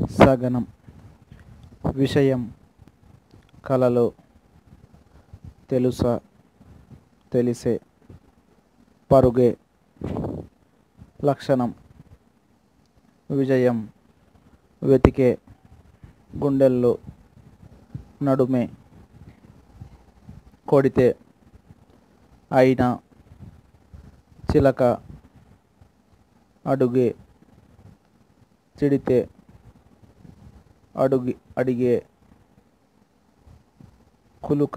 సగనం విషయం కలలో తెలుసా తెలిసే పరుగే లక్షణం విజయం వెతికే గుండెల్లో నడుమే కొడితే అయినా చిలక అడుగే చిడితే అడుగి అడిగే కులుక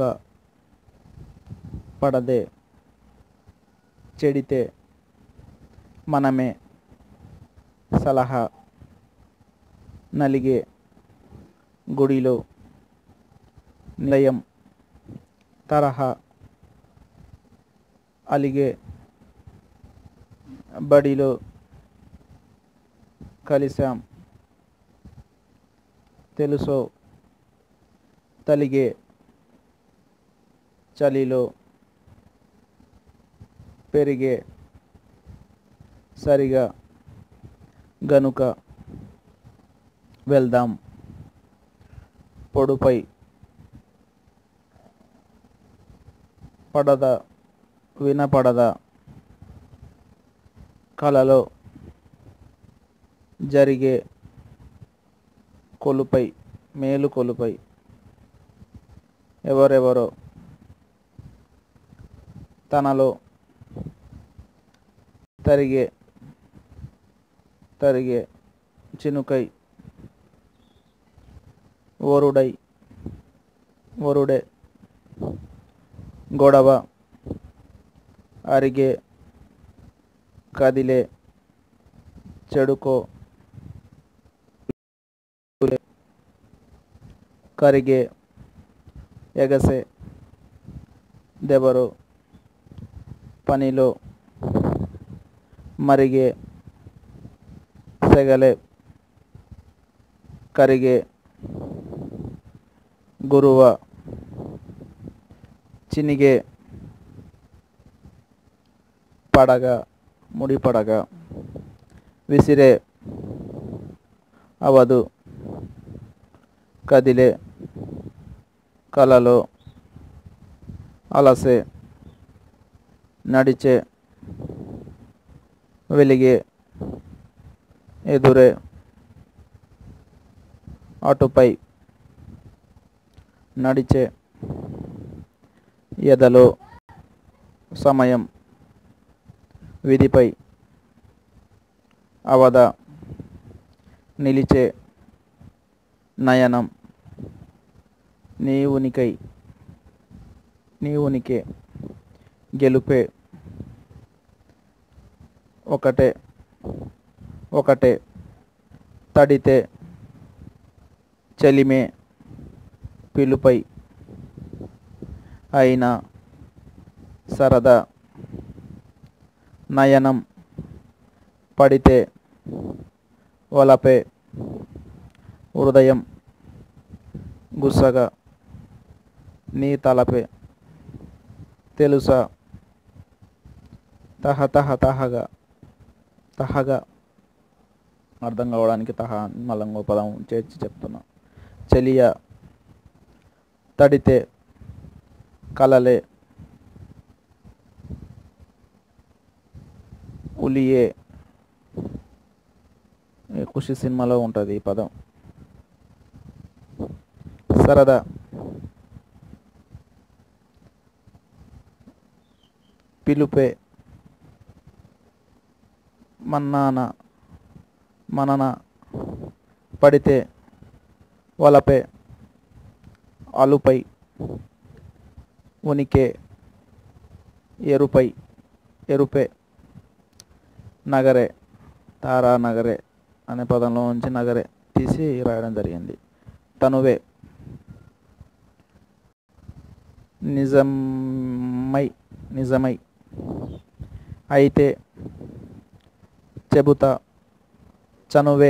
పడదే చెడితే మనమే సలహా నలిగే గుడిలో నిలయం తరహా అలిగే బడిలో కలిసాం తెలుసో తలిగే చలిలో పెరిగే సరిగా గనుక వెళ్దాం పొడుపై పడద వినపడదా కలలో జరిగే కొలుపై మేలు కొలుపై ఎవరెవరో తనలో తరిగే తరిగే చినుకై ఓరుడై ఓరుడే గొడవ అరిగే కదిలే చెడుకో కరిగే ఎగసే దెబరు పనిలో మరిగే సెగలే కరిగే గురువ చినిగే పడగ ముడిపడగ విసిరే అవదు కదిలే కలలో అలసే నడిచే వెలిగే ఎదురే అటుపై నడిచే ఎదలో సమయం విధిపై అవద నిలిచే నయనం నీ ఉనికై నీ ఉనికే గెలుపే ఒకటే ఒకటే తడితే చలిమే పిలుపై అయినా సరదా నయనం పడితే వలపే హృదయం గుస్సగా నీ తలపే తెలుసా తహ తహ తహగా తహగా అర్థం కావడానికి తహ మళ్ళీ ఇంకో పదం చేర్చి చెప్తున్నా చెలియ తడితే కలలే ఉలియే ఈ ఖుషి సినిమాలో ఉంటుంది ఈ పదం సరదా పిలుపే మన్నాన మనన పడితే వలపే అలుపై ఉనికే ఎరుపై ఎరుపే నగరే తారా నగరే అనే పదంలో నుంచి నగరే తీసి రాయడం జరిగింది తనువే నిజమై నిజమై అయితే చెబుతా చనువే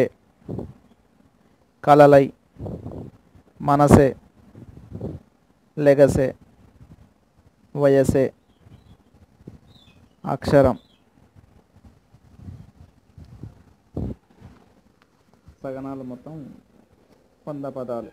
కలలై మనసే లెగసే వయసే అక్షరం సగనాలు మొత్తం వంద పదాలు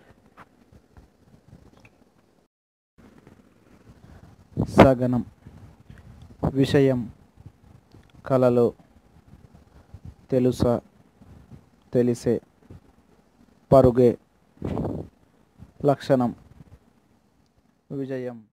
సగనం విషయం కలలో తెలుసా తెలిసే పరుగే లక్షణం విజయం